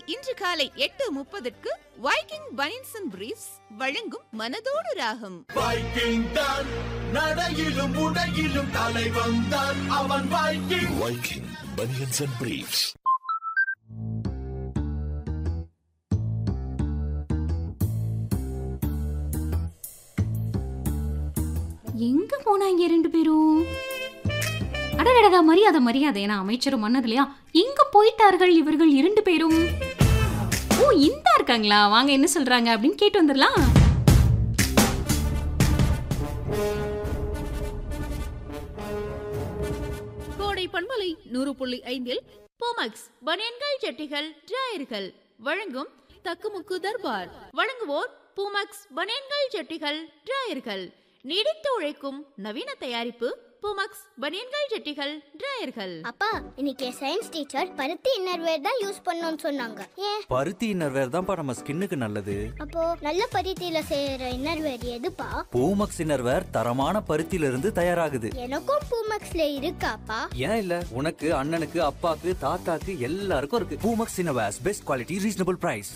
இன்று காலை எட்டு முப்பதுக்கு வைக்கிங் பனின்ஸ் அண்ட் பிரீஃப்ஸ் வழங்கும் மனதோடு ராகம் வைக்கிங் தான் நடையிலும் உடையிலும் தலை வந்தான் அவன் Viking Viking Bunions and Briefs. எங்க போனாங்க ரெண்டு பேரும் அடடடா மரியாதை மரியாதை ஏன்னா அமைச்சரும் மன்னர் இல்லையா எங்க போயிட்டார்கள் இவர்கள் இரண்டு பேரும் ஓ இந்த இருக்காங்களா வாங்க என்ன சொல்றாங்க அப்படின்னு கேட்டு வந்துடலாம் கோடை பண்பலை நூறு புள்ளி ஐந்தில் போமக்ஸ் பனியன்கள் ஜட்டிகள் டிராயர்கள் வழங்கும் தக்குமுக்கு தர்பார் வழங்குவோர் பூமக்ஸ் பனியன்கள் ஜட்டிகள் டிராயர்கள் நீடித்து உழைக்கும் நவீன தயாரிப்பு பூமக்ஸ் பனியன்கள் ஜட்டிகள் டிராயர்கள் அப்பா இன்னைக்கு சயின்ஸ் டீச்சர் பருத்தி இன்னர்வேர் தான் யூஸ் பண்ணணும்னு சொன்னாங்க ஏன் பருத்தி இன்னர்வேர் தான்ப்பா நம்ம ஸ்கின்னுக்கு நல்லது அப்போ நல்ல பருத்தியில செய்யற இன்னர்வேர் எதுப்பா பூமக்ஸ் இன்னர்வேர் தரமான பருத்தியில இருந்து தயாராகுது எனக்கும் பூமக்ஸ்ல இருக்காப்பா ஏன் இல்ல உனக்கு அண்ணனுக்கு அப்பாக்கு தாத்தாக்கு எல்லாருக்கும் இருக்கு Poomex innerwears best quality reasonable price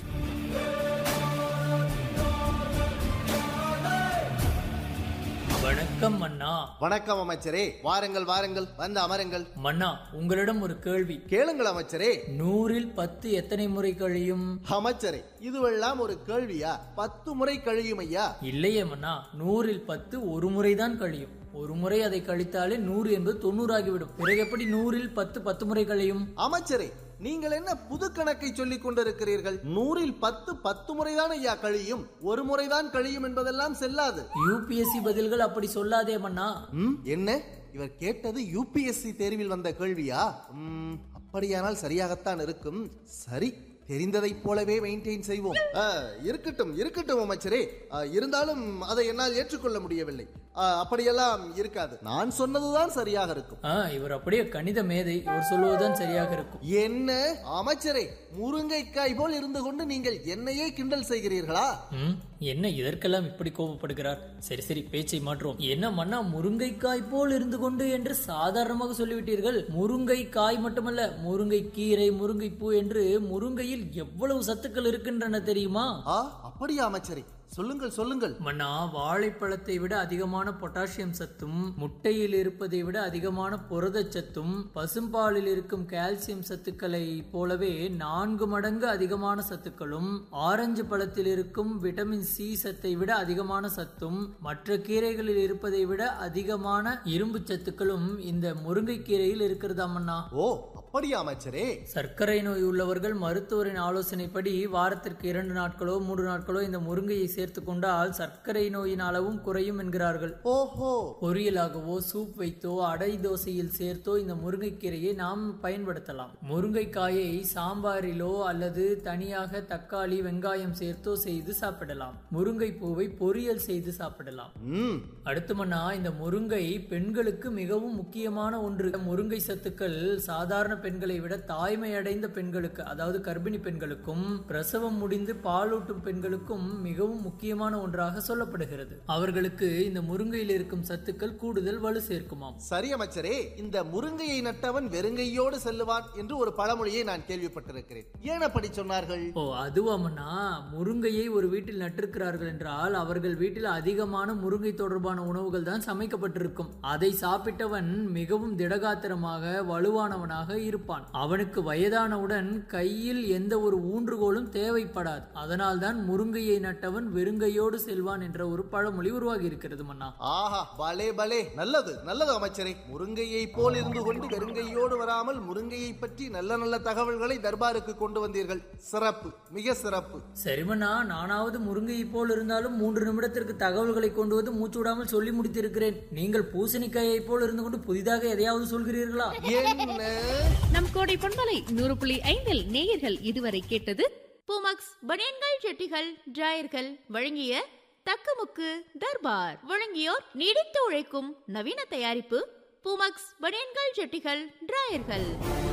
வணக்கம் மன்னா வணக்கம் அமைச்சரே வாருங்கள் வாருங்கள் வந்து அமருங்கள் மன்னா உங்களிடம் ஒரு கேள்வி கேளுங்கள் அமைச்சரே நூறில் பத்து எத்தனை முறை கழியும் அமைச்சரே இதுவெல்லாம் ஒரு கேள்வியா பத்து முறை கழியும் ஐயா இல்லையே மன்னா நூறில் பத்து ஒரு முறைதான் கழியும் ஒரு முறை அதை கழித்தாலே நூறு என்பது தொண்ணூறாகிவிடும் பிறகு எப்படி நூறில் பத்து பத்து முறை கழியும் அமைச்சரே நீங்கள் என்ன புது கணக்கை சொல்லிக் கொண்டிருக்கிறீர்கள் நூறில் பத்து பத்து முறைதான் ஐயா கழியும் ஒரு முறைதான் கழியும் என்பதெல்லாம் செல்லாது யூபிஎஸ்சி பதில்கள் அப்படி சொல்லாதே மன்னா ம், என்ன இவர் கேட்டது யூபிஎஸ்சி தேர்வில் வந்த கேள்வியா ம், அப்படியானால் சரியாகத்தான் இருக்கும் சரி தெரிந்ததைப் போலவே மெயின்டைன் செய்வோம் ஆ, இருக்கட்டும் இருக்கட்டும் அமைச்சரே ஆ, இருந்தாலும் அதை என்னால் ஏற்றுக்கொள்ள முடியவில்லை ஆ, அப்படியெல்லாம் இருக்காது நான் சொன்னதுதான் சரியாக இருக்கும் ஆ இவர் அப்படியே கணித மேதை இவர் சொல்லுவதுதான் சரியாக இருக்கும் என்ன அமைச்சரே முருங்கைக்காய் போல் இருந்து கொண்டு நீங்கள் என்னையே கிண்டல் செய்கிறீர்களா ம், என்ன இதற்கெல்லாம் இப்படி கோபப்படுகிறார் சரி சரி பேச்சை மாற்றுவோம் என்ன மன்னா முருங்கைக்காய் போல் இருந்து கொண்டு என்று சாதாரணமாக சொல்லிவிட்டீர்கள் முருங்கைக்காய் மட்டுமல்ல முருங்கை கீரை முருங்கை பூ என்று முருங்கையில் எவ்வளவு சத்துக்கள் இருக்கின்றன தெரியுமா ஆ அப்படியா அமைச்சரே சொல்லுங்கள் சொல்லுங்கள் மன்னா வாழைப்பழத்தை விட அதிகமான பொட்டாசியம் சத்தும் முட்டையில் இருப்பதை விட அதிகமான புரதச்சத்தும் பசும்பாலில் இருக்கும் கால்சியம் சத்துக்களை போலவே நான்கு மடங்கு அதிகமான சத்துக்களும் ஆரஞ்சு பழத்தில் இருக்கும் விட்டமின் சி சத்தை விட அதிகமான சத்தும் மற்ற கீரைகளில் இருப்பதை விட அதிகமான இரும்பு சத்துக்களும் இந்த முருங்கைக்கீரையில் இருக்கிறதாம் அண்ணா ஓ அப்படியா அமைச்சரே சர்க்கரை நோய் உள்ளவர்கள் மருத்துவரின் ஆலோசனைப்படி வாரத்திற்கு இரண்டு நாட்களோ மூன்று நாட்களோ இந்த முருங்கையை சேர்த்து கொண்டால் சர்க்கரை நோயின் அளவும் குறையும் என்கிறார்கள் ஓஹோ பொரியலாகவோ சூப் வைத்தோ அடை தோசையில் சேர்த்தோ இந்த முருங்கைக்கீரையை நாம் பயன்படுத்தலாம் முருங்கைக்காயை சாம்பாரிலோ அல்லது தனியாக தக்காளி வெங்காயம் சேர்த்தோ செய்து சாப்பிடலாம் முருங்கை பூவை பொரியல் செய்து சாப்பிடலாம் ம் அடுத்து மன்னா இந்த முருங்கை பெண்களுக்கு மிகவும் முக்கியமான ஒன்று முருங்கை சத்துக்கள் சாதாரண பெண்களை விட தாய்மை அடைந்த பெண்களுக்கு அதாவது கர்ப்பிணி பெண்களுக்கும் பிரசவம் முடிந்து பாலூட்டும் பெண்களுக்கும் மிகவும் முக்கியமான ஒன்றாக சொல்லப்படுகிறது அவர்களுக்கு இந்த முருங்கையில் இருக்கும் சத்துக்கள் கூடுதல் வலு சேர்க்குமாம் சரி அமைச்சரே இந்த முருங்கையை நட்டவன் வெறுங்கையோடு செல்லுவான் என்று ஒரு பழமொழியை நான் கேள்விப்பட்டிருக்கிறேன் ஏன் அப்படி சொன்னார்கள் ஓ அதுவாமண்ணா முருங்கையை ஒரு வீட்டில் நட்டிருக்கிறார்கள் என்றால் அவர்கள் வீட்டில் அதிகமான முருங்கை தொடர்பான உணவுகள் தான் சமைக்கப்பட்டிருக்கும் அதை சாப்பிட்டவன் மிகவும் திடகாத்திரமாக வலுவானவனாக இருப்பான் அவனுக்கு வயதானவுடன் கையில் எந்த ஒரு ஊன்றுகோலும் தேவைப்படாது அதனால் தான் முருங்கையை நட்டவன் வெறுங்கையோடு செல்வான் என்ற ஒரு பழமொழி உருவாகி இருக்கிறது மன்னா ஆஹா பலே பலே நல்லது நல்லது அமைச்சரே முருங்கையை போல் இருந்து கொண்டு வெறுங்கையோடு வராமல் முருங்கையை பற்றி நல்ல நல்ல தகவல்களை தர்பாருக்கு கொண்டு வந்தீர்கள் சிறப்பு மிக சிறப்பு சரிமண்ணா நானாவது முருங்கையை போல் இருந்தாலும் மூன்று நிமிடத்திற்கு தகவல்களை கொண்டு வந்து மூச்சு விடாமல் சொல்லி முடித்திருக்கிறேன் நீங்கள் பூசணிக்காயை போல் இருந்து கொண்டு புதிதாக எதையாவது சொல்கிறீர்களா என்ன நம் கோடை பண்பலை நூறு புள்ளி ஐந்தில் நேயர்கள் இதுவரை கேட்டது பூமக்ஸ் பனியன்கள் ஜட்டிகள் டிராயர்கள் வழங்கிய தக்கமுக்கு தர்பார் வழங்கியோர் நீடித்து உழைக்கும் நவீன தயாரிப்பு பூமக்ஸ் பனியன்கள் ஜட்டிகள் டிராயர்கள்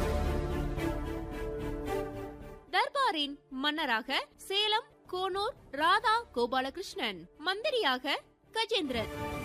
தர்பாரின் மன்னராக சேலம் கோனூர் ராதா கோபாலகிருஷ்ணன் மந்திரியாக கஜேந்திரன்